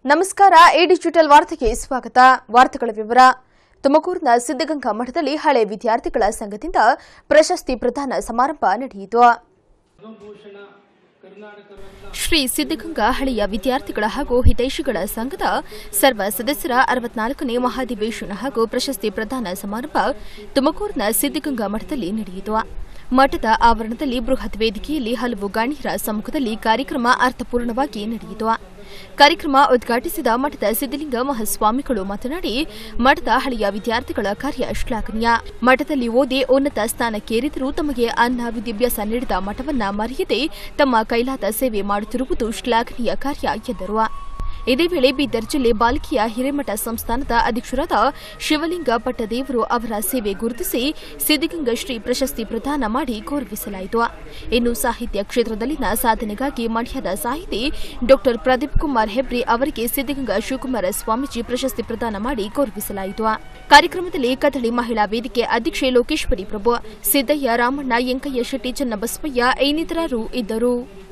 ನಮಸ್ಕಾರ A digital ವಾರ್ತೆಗೆ ಸ್ವಾಗತ ವಾರ್ತೆಗಳ ವಿವರ ತುಮಕೂರಿನ ಸಿದ್ದಗಂಗಾ ಮಠದಲ್ಲಿ ಹಳೆ ವಿದ್ಯಾರ್ಥಿಗಳ ಸಂಘದಿಂದ ಪ್ರಶಸ್ತಿ ಪ್ರದಾನ ಸಮಾರಂಭ ನಡೆಯಿತು ಶ್ರೀ ಸಿದ್ದಗಂಗಾ ಹಳೆಯ ವಿದ್ಯಾರ್ಥಿಗಳ ಹಾಗೂ ಹಿತೈಷಿಗಳ ಸಂಘದ ಸರ್ವ ಸದಸ್ಯರ ಅರವತ್ನಾಲ್ಕನೇ ಮಹಾಧಿವೇಶನ ಹಾಗೂ ಪ್ರಶಸ್ತಿ ಪ್ರದಾನ ಸಮಾರಂಭ ತುಮಕೂರಿನ ಸಿದ್ದಗಂಗಾ ಮಠದಲ್ಲಿ ನಡೆಯಿತು ಮಠದ ಆವರಣದಲ್ಲಿ ಬೃಹತ್ ವೇದಿಕೆಯಲ್ಲಿ ಹಲವು ಗಣ್ಯರ ಸಮ್ಮುಖದಲ್ಲಿ ಕಾರ್ಯಕ್ರಮ ಅರ್ಥಪೂರ್ಣವಾಗಿ ನಡೆಯಿತು ಕಾರ್ಯಕ್ರಮ ಉದ್ಘಾಟಿಸಿದ ಮಠದ ಸಿದ್ದಲಿಂಗ ಮಹಾಸ್ವಾಮಿಗಳು ಮಾತನಾಡಿ ಮಠದ ಹಳೆಯ ವಿದ್ಯಾರ್ಥಿಗಳ ಕಾರ್ಯ ಶ್ಲಾಘನೀಯ ಮಠದಲ್ಲಿ ಓದಿ ಉನ್ನತ ಸ್ಥಾನಕ್ಕೇರಿದರೂ ತಮಗೆ ಅನ್ನ ವಿದ್ಯಾಭ್ಯಾಸ ನೀಡಿದ ಮಠವನ್ನ ಮರೆಯದೆ ತಮ್ಮ ಕೈಲಾದ ಸೇವೆ ಮಾಡುತ್ತಿರುವುದು ಶ್ಲಾಘನೀಯ ಕಾರ್ಯ ಎಂದರು ಇದೇ ವೇಳೆ ಬೀದರ್ ಜಿಲ್ಲೆ ಬಾಲ್ಕಿಯ ಹಿರೇಮಠ ಸಂಸ್ಥಾನದ ಅಧ್ಯಕ್ಷರಾದ ಶಿವಲಿಂಗ ಪಟ್ಟದೇವರು ಅವರ ಸೇವೆ ಗುರುತಿಸಿ ಸಿದ್ದಗಂಗಾ ಶ್ರೀ ಪ್ರಶಸ್ತಿ ಪ್ರದಾನ ಮಾಡಿ ಗೌರವಿಸಲಾಯಿತು ಇನ್ನು ಸಾಹಿತ್ಯ ಕ್ಷೇತ್ರದಲ್ಲಿನ ಸಾಧನೆಗಾಗಿ ಮಂಡ್ಯದ ಸಾಹಿತಿ ಡಾ ಪ್ರದೀಪ್ ಕುಮಾರ್ ಹೆಬ್ರಿ ಅವರಿಗೆ ಸಿದ್ದಗಂಗಾ ಶಿವಕುಮಾರ ಸ್ವಾಮೀಜಿ ಪ್ರಶಸ್ತಿ ಪ್ರದಾನ ಮಾಡಿ ಗೌರವಿಸಲಾಯಿತು ಕಾರ್ಯಕ್ರಮದಲ್ಲಿ ಕದಳಿ ಮಹಿಳಾ ವೇದಿಕೆ ಅಧ್ಯಕ್ಷೆ ಲೋಕೇಶ್ವರಿ ಪ್ರಭು ಸಿದ್ದಯ್ಯ ರಾಮಣ್ಣ ಎಂಕಯ್ಯ ಶೆಟ್ಟಿ ಚನ್ನಬಸವಯ್ಯ ಇನ್ನಿತರರು ಇದ್ದರು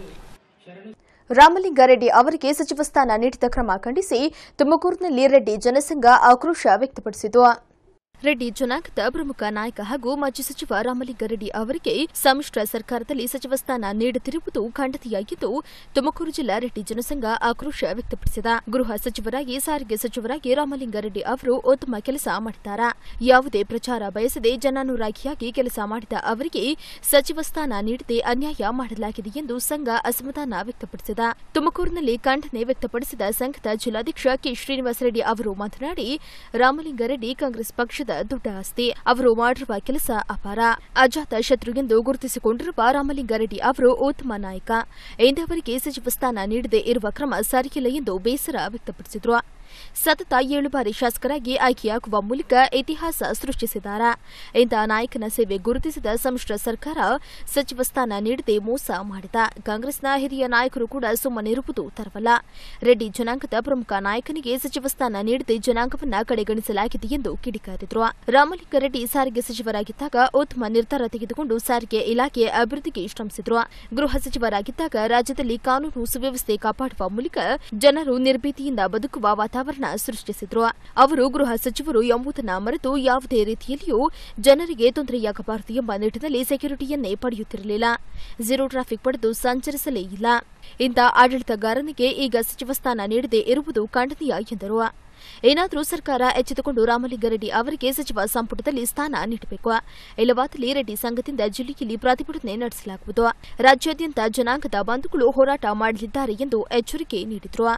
ರಾಮಲಿಂಗಾರೆಡ್ಡಿ ಅವರಿಗೆ ಸಚಿವ ಸ್ಥಾನ ನೀಡಿದ ಕ್ರಮ ಖಂಡಿಸಿ ತುಮಕೂರಿನಲ್ಲಿ ರೆಡ್ಡಿ ಜನಸಂಘ ಆಕ್ರೋಶ ವ್ಯಕ್ತಪಡಿಸಿತು ರೆಡ್ಡಿ ಜನಾಂಗದ ಪ್ರಮುಖ ನಾಯಕ ಹಾಗೂ ಮಾಜಿ ಸಚಿವ ರಾಮಲಿಂಗಾರೆಡ್ಡಿ ಅವರಿಗೆ ಸಮ್ಮಿಶ್ರ ಸರ್ಕಾರದಲ್ಲಿ ಸಚಿವ ಸ್ಥಾನ ನೀಡುತ್ತಿರುವುದು ಖಂಡನೆಯಾಗಿದ್ದು ತುಮಕೂರು ಜಿಲ್ಲಾ ರೆಡ್ಡಿ ಜನಸಂಘ ಆಕ್ರೋಶ ವ್ಯಕ್ತಪಡಿಸಿದ ಗೃಹ ಸಚಿವರಾಗಿ ಸಾರಿಗೆ ಸಚಿವರಾಗಿ ರಾಮಲಿಂಗಾರೆಡ್ಡಿ ಅವರು ಉತ್ತಮ ಕೆಲಸ ಮಾಡಿದ್ದಾರೆ ಯಾವುದೇ ಪ್ರಚಾರ ಬಯಸದೆ ಜನಾನುರಾಗಿಯಾಗಿ ಕೆಲಸ ಮಾಡಿದ ಅವರಿಗೆ ಸಚಿವ ಸ್ಥಾನ ನೀಡದೆ ಅನ್ಯಾಯ ಮಾಡಲಾಗಿದೆ ಎಂದು ಸಂಘ ಅಸಮಾಧಾನ ವ್ಯಕ್ತಪಡಿಸಿದ ತುಮಕೂರಿನಲ್ಲಿ ಖಂಡನೆ ವ್ಯಕ್ತಪಡಿಸಿದ ಸಂಘದ ಜಿಲ್ಲಾಧ್ಯಕ್ಷ ಕೆ ಶ್ರೀನಿವಾಸ ರೆಡ್ಡಿ ಅವರು ಮಾತನಾಡಿ ರಾಮಲಿಂಗಾರೆಡ್ಡಿ ಕಾಂಗ್ರೆಸ್ ಪಕ್ಷದ ದೊಡ್ಡ ಆಸ್ತಿ ಅವರು ಮಾಡಿರುವ ಕೆಲಸ ಅಪಾರ ಅಜಾತ ಶತ್ರು ಎಂದು ಗುರುತಿಸಿಕೊಂಡಿರುವ ರಾಮಲಿಂಗಾರೆಡ್ಡಿ ಅವರು ಉತ್ತಮ ನಾಯಕ ಎಂದವರಿಗೆ ಸಚಿವ ಸ್ಥಾನ ನೀಡದೇ ಇರುವ ಕ್ರಮ ಸರಿಯಿಲ್ಲ ಎಂದು ಬೇಸರ ವ್ಯಕ್ತಪಡಿಸಿದರು ಸತತ ಏಳು ಬಾರಿ ಶಾಸಕರಾಗಿ ಆಯ್ಕೆಯಾಗುವ ಮೂಲಕ ಇತಿಹಾಸ ಸೃಷ್ಟಿಸಿದ್ದಾರೆ ಇಂತಹ ನಾಯಕನ ಸೇವೆ ಗುರುತಿಸಿದ ಸಮ್ಮಿಶ್ರ ಸರ್ಕಾರ ಸಚಿವ ಸ್ಥಾನ ನೀಡದೆ ಮೋಸ ಮಾಡಿದ ಕಾಂಗ್ರೆಸ್ನ ಹಿರಿಯ ನಾಯಕರು ಕೂಡ ಸುಮ್ಮನಿರುವುದು ತರವಲ್ಲ ರೆಡ್ಡಿ ಜನಾಂಗದ ಪ್ರಮುಖ ನಾಯಕನಿಗೆ ಸಚಿವ ಸ್ಥಾನ ನೀಡದೆ ಜನಾಂಗವನ್ನ ಕಡೆಗಣಿಸಲಾಗಿದೆ ಎಂದು ಕಿಡಿಕಾರಿದರು ರಾಮಲಿಂಗಾರೆಡ್ಡಿ ಸಾರಿಗೆ ಸಚಿವರಾಗಿದ್ದಾಗ ಉತ್ತಮ ನಿರ್ಧಾರ ತೆಗೆದುಕೊಂಡು ಸಾರಿಗೆ ಇಲಾಖೆ ಅಭಿವೃದ್ಧಿಗೆ ಶ್ರಮಿಸಿದರು ಗೃಹ ಸಚಿವರಾಗಿದ್ದಾಗ ರಾಜ್ಯದಲ್ಲಿ ಕಾನೂನು ಸುವ್ಯವಸ್ಥೆ ಕಾಪಾಡುವ ಮೂಲಕ ಜನರು ನಿರ್ಭೀತಿಯಿಂದ ಬದುಕುವ ವಾತಾವರಣ ಸೃಷ್ಟಿಸಿದ್ರು ಅವರು ಗೃಹ ಸಚಿವರು ಎಂಬುದನ್ನ ಮರೆತು ಯಾವುದೇ ರೀತಿಯಲ್ಲಿಯೂ ಜನರಿಗೆ ತೊಂದರೆಯಾಗಬಾರದು ಎಂಬ ನಿಟ್ಟಿನಲ್ಲಿ ಸೆಕ್ಯೂರಿಟಿಯನ್ನೇ ಪಡೆಯುತ್ತಿರಲಿಲ್ಲ ಝೀರೋ ಟ್ರಾಫಿಕ್ ಪಡೆದು ಸಂಚರಿಸಲೇ ಇಲ್ಲ ಇಂಥ ಆಡಳಿತಗಾರನಿಗೆ ಈಗ ಸಚಿವ ಸ್ಥಾನ ನೀಡದೇ ಇರುವುದು ಖಂಡನೀಯ ಎಂದರು ಏನಾದರೂ ಸರ್ಕಾರ ಎಚ್ಚೆತ್ತುಕೊಂಡು ರಾಮಲಿಂಗಾರೆಡ್ಡಿ ಅವರಿಗೆ ಸಚಿವ ಸಂಪುಟದಲ್ಲಿ ಸ್ಥಾನ ನೀಡಬೇಕು ಇಲ್ಲವಾದಲ್ಲಿ ರೆಡ್ಡಿ ಸಂಘದಿಂದ ಜಿಲ್ಲೆಯಲ್ಲಿ ಪ್ರತಿಭಟನೆ ನಡೆಸಲಾಗುವುದು ರಾಜ್ಯಾದ್ಯಂತ ಜನಾಂಗದ ಬಂಧುಗಳು ಹೋರಾಟ ಮಾಡಲಿದ್ದಾರೆ ಎಂದು ಎಚ್ಚರಿಕೆ ನೀಡಿದರು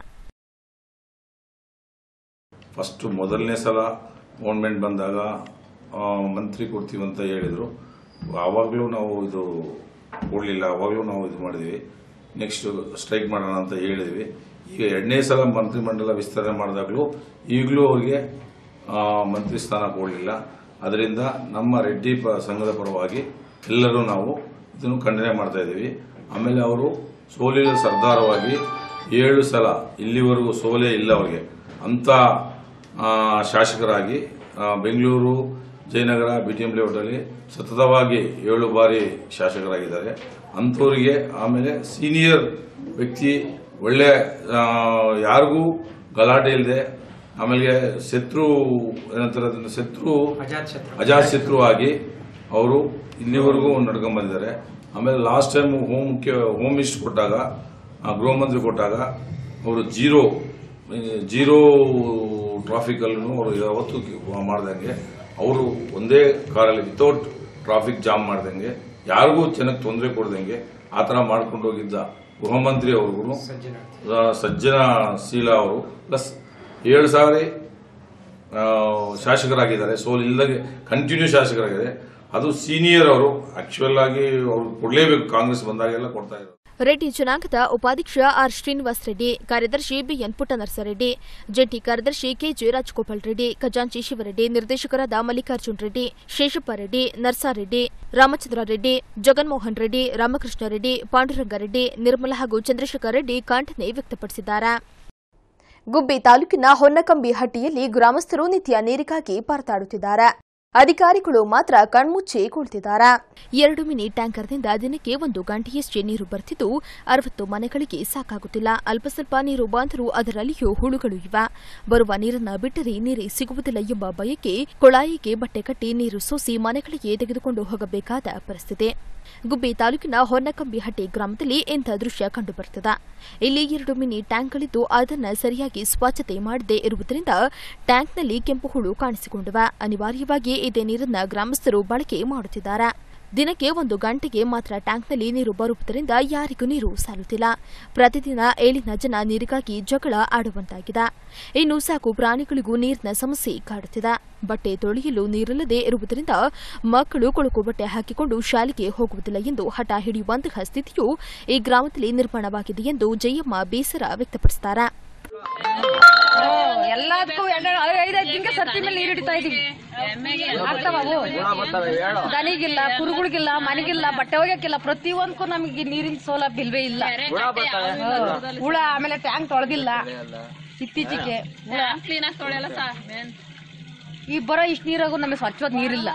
ಫಸ್ಟು ಮೊದಲನೇ ಸಲ ಗೌರ್ಮೆಂಟ್ ಬಂದಾಗ ಆ, ಮಂತ್ರಿ ಕೊಡ್ತೀವಿ ಅಂತ ಹೇಳಿದರು ಆವಾಗಲೂ ನಾವು ಇದು ಕೊಡಲಿಲ್ಲ ಆವಾಗಲೂ ನಾವು ಇದು ಮಾಡಿದ್ವಿ ನೆಕ್ಸ್ಟ್ ಸ್ಟ್ರೈಕ್ ಮಾಡೋಣ ಅಂತ ಹೇಳಿದ್ವಿ ಈಗ ಎರಡನೇ ಸಲ ಮಂತ್ರಿಮಂಡಲ ವಿಸ್ತರಣೆ ಮಾಡಿದಾಗಲೂ ಈಗಲೂ ಅವರಿಗೆ ಆ, ಮಂತ್ರಿ ಸ್ಥಾನ ಕೊಡಲಿಲ್ಲ ಅದರಿಂದ ನಮ್ಮ ರೆಡ್ಡಿ ಪ ಸಂಘದ ಪರವಾಗಿ ಎಲ್ಲರೂ ನಾವು ಇದನ್ನು ಖಂಡನೆ ಮಾಡ್ತಾ ಇದ್ದೀವಿ ಆಮೇಲೆ ಅವರು ಸೋಲಿನ ಸರ್ದಾರವಾಗಿ ಏಳು ಸಲ ಇಲ್ಲಿವರೆಗೂ ಸೋಲೇ ಇಲ್ಲ ಅವರಿಗೆ ಅಂಥ ಆ, ಶಾಸಕರಾಗಿ ಆ, Bengaluru Jayanagar B T M ಲೇಔಟಲ್ಲಿ ಸತತವಾಗಿ ಏಳು ಬಾರಿ ಶಾಸಕರಾಗಿದ್ದಾರೆ ಅಂಥವರಿಗೆ ಆಮೇಲೆ ಸೀನಿಯರ್ ವ್ಯಕ್ತಿ ಒಳ್ಳೆ ಆ, ಯಾರಿಗೂ ಗಲಾಟೆ ಇಲ್ಲದೆ ಆಮೇಲೆ ಶತ್ರು ಏನಂತಾರೆ ಅದನ್ನ ಶತ್ರು ಅಜಾತ್ ಶತ್ರು ಆಗಿ ಅವರು ಇಲ್ಲಿವರೆಗೂ ನಡ್ಕೊಂಡ್ ಬಂದಿದ್ದಾರೆ ಆಮೇಲೆ ಲಾಸ್ಟ್ ಟೈಮ್ ಹೋಮ್ ಮುಖ್ಯ ಹೋಮ್ ಮಿನಿಸ್ಟರ್ ಕೊಟ್ಟಾಗ ಆ, ಗೃಹ ಮಂತ್ರಿ ಕೊಟ್ಟಾಗ ಅವರು ಜೀರೋ ಜೀರೋ ಟ್ರಾಫಿಕ್ ಅಲ್ಲೂ ಅವರು ಯಾವತ್ತೂ ಮಾಡ್ದಂಗೆ ಅವರು ಒಂದೇ ಕಾರಲ್ಲಿ ವಿತೌಟ್ ಟ್ರಾಫಿಕ್ ಜಾಮ್ ಮಾಡ್ದಂಗೆ ಯಾರಿಗೂ ಜನಕ್ಕೆ ತೊಂದರೆ ಕೊಡ್ದಂಗೆ ಆ ಥರ ಮಾಡ್ಕೊಂಡು ಹೋಗಿದ್ದ ಗೃಹ ಮಂತ್ರಿ ಅವ್ರಿಗೂ ಸಜ್ಜನ ಶೀಲ ಅವರು ಪ್ಲಸ್ ಏಳು ಸಾರಿ ಆ, ಶಾಸಕರಾಗಿದ್ದಾರೆ ಸೋಲ್ ಇಲ್ಲದೆ ಕಂಟಿನ್ಯೂ ಶಾಸಕರಾಗಿದೆ ಅದು ಸೀನಿಯರ್ ಅವರು ಆಕ್ಚುಯಲ್ ಆಗಿ ಅವ್ರು ಕೊಡಲೇಬೇಕು ಕಾಂಗ್ರೆಸ್ ಬಂದಾಗೆಲ್ಲ ಕೊಡ್ತಾ ಇದ್ದಾರೆ ರೆಡ್ಡಿ ಜನಾಂಗದ ಉಪಾಧ್ಯಕ್ಷ ಆರ್ ಶ್ರೀನಿವಾಸ್ ರೆಡ್ಡಿ ಕಾರ್ಯದರ್ಶಿ ಬಿಎನ್ ಪುಟ್ಟನರಸರೆಡ್ಡಿ ಜಂಟಿ ಕಾರ್ಯದರ್ಶಿ ಕೆಜೆ ರಾಜಗೋಪಾಲ್ ರೆಡ್ಡಿ ಖಜಾಂಚಿ ಶಿವರೆಡ್ಡಿ ನಿರ್ದೇಶಕರಾದ ಮಲ್ಲಿಕಾರ್ಜುನ್ ರೆಡ್ಡಿ ಶೇಷಪ್ಪ ರೆಡ್ಡಿ ನರ್ಸಾರೆಡ್ಡಿ ರಾಮಚಂದ್ರ ರೆಡ್ಡಿ ಜಗನ್ಮೋಹನ್ ರೆಡ್ಡಿ ರಾಮಕೃಷ್ಣ ರೆಡ್ಡಿ ಪಾಂಡುರಂಗರೆಡ್ಡಿ ನಿರ್ಮಲ ಹಾಗೂ ಚಂದ್ರಶೇಖರ್ ರೆಡ್ಡಿ ಖಂಡನೆ ವ್ಯಕ್ತಪಡಿಸಿದ್ದಾರೆ ಗುಬ್ಬಿ ತಾಲೂಕಿನ ಹೊನ್ನಕಂಬಿ ಹಟ್ಟಿಯಲ್ಲಿ ಗ್ರಾಮಸ್ಥರು ನಿತ್ಯ ನೀರಿಗಾಗಿ ಪರದಾಡುತ್ತಿದ್ದಾರೆ ಅಧಿಕಾರಿಗಳು ಮಾತ್ರ ಕಣ್ಮುಚ್ಚಿ ಕುಳಿತಿದ್ದಾರೆ ಎರಡು ಮಿನಿ ಟ್ಯಾಂಕರ್ನಿಂದ ದಿನಕ್ಕೆ ಒಂದು ಗಂಟೆಯಷ್ಟೇ ನೀರು ಬರ್ತಿದ್ದು ಅರವತ್ತು ಮನೆಗಳಿಗೆ ಸಾಕಾಗುತ್ತಿಲ್ಲ ಅಲ್ಪ ಸ್ವಲ್ಪ ನೀರು ಬಂದರೂ ಅದರಲ್ಲಿಯೂ ಹುಳುಗಳು ಇವೆ ಬರುವ ನೀರನ್ನ ಬಿಟ್ಟರೆ ನೀರೇ ಸಿಗುವುದಿಲ್ಲ ಎಂಬ ಭಯಕ್ಕೆ ಕೊಳಾಯಿಗೆ ಬಟ್ಟೆ ಕಟ್ಟಿ ನೀರು ಸೋಸಿ ಮನೆಗಳಿಗೆ ತೆಗೆದುಕೊಂಡು ಹೋಗಬೇಕಾದ ಪರಿಸ್ಥಿತಿ ಗುಬ್ಬಿ ತಾಲೂಕಿನ ಹೊನ್ನಕಂಬಿಹಟ್ಟಿ ಗ್ರಾಮದಲ್ಲಿ ಇಂಥ ದೃಶ್ಯ ಕಂಡುಬರುತ್ತದೆ ಇಲ್ಲಿ ಎರಡು ಮಿನಿ ಟ್ಯಾಂಕ್ಗಳಿದ್ದು ಅದನ್ನು ಸರಿಯಾಗಿ ಸ್ವಚ್ಛತೆ ಮಾಡದೇ ಇರುವುದರಿಂದ ಟ್ಯಾಂಕ್ನಲ್ಲಿ ಕೆಂಪು ಹುಳು ಕಾಣಿಸಿಕೊಂಡಿವೆ ಅನಿವಾರ್ಯವಾಗಿ ಇದೇ ನೀರನ್ನ ಗ್ರಾಮಸ್ಥರು ಬಳಕೆ ಮಾಡುತ್ತಿದ್ದಾರೆ ದಿನಕ್ಕೆ ಒಂದು ಗಂಟೆಗೆ ಮಾತ್ರ ಟ್ಯಾಂಕ್ನಲ್ಲಿ ನೀರು ಬರುವುದರಿಂದ ಯಾರಿಗೂ ನೀರು ಸಾಲುತ್ತಿಲ್ಲ ಪ್ರತಿದಿನ ಏಳಿನ ಜನ ನೀರಿಗಾಗಿ ಜಗಳ ಆಡುವಂತಾಗಿದೆ ಇನ್ನು ಸಾಕು ಪ್ರಾಣಿಗಳಿಗೂ ನೀರಿನ ಸಮಸ್ಯೆ ಕಾಡುತ್ತಿದೆ ಬಟ್ಟೆ ತೊಳೆಯಲು ನೀರಿಲ್ಲದೆ ಇರುವುದರಿಂದ ಮಕ್ಕಳು ಕೊಳಕು ಬಟ್ಟೆ ಹಾಕಿಕೊಂಡು ಶಾಲೆಗೆ ಹೋಗುವುದಿಲ್ಲ ಎಂದು ಹಠ ಹಿಡಿಯುವಂತಹ ಸ್ಥಿತಿಯು ಈ ಗ್ರಾಮದಲ್ಲಿ ನಿರ್ಮಾಣವಾಗಿದೆ ಎಂದು ಜಯಮ್ಮ ಬೇಸರ ವ್ಯಕ್ತಪಡಿಸುತ್ತಾರೆ ಎಲ್ಲದಕ್ಕೂ ಐದೈದು ದಿನಕ್ಕೆ ಸರ್ತಿ ಮೇಲೆ ನೀರು ಹಿಡಿತಾ ಇದೀವಿ ಆಗ್ತಾವ ಅವು ದನಿಗಿಲ್ಲ ಕುರುಗಳಿಗಿಲ್ಲ ಮನೆಗಿಲ್ಲ ಬಟ್ಟೆ ಒಗ್ಯಕ್ಕಿಲ್ಲ ಪ್ರತಿಯೊಂದಕ್ಕೂ ನಮಗೆ ನೀರಿನ ಸೌಲಭ್ಯ ಇಲ್ವೇ ಇಲ್ಲ ಹ್ಮ್. ಹುಳ ಆಮೇಲೆ ಟ್ಯಾಂಕ್ ತೊಳೆದಿಲ್ಲ ಇತ್ತೀಚೆಗೆ ಹುಳ ಈ ಬರೋ ಇಷ್ಟು ನೀರಾಗೂ ನಮಗೆ ಸ್ವಚ್ಛವಾದ ನೀರಿಲ್ಲ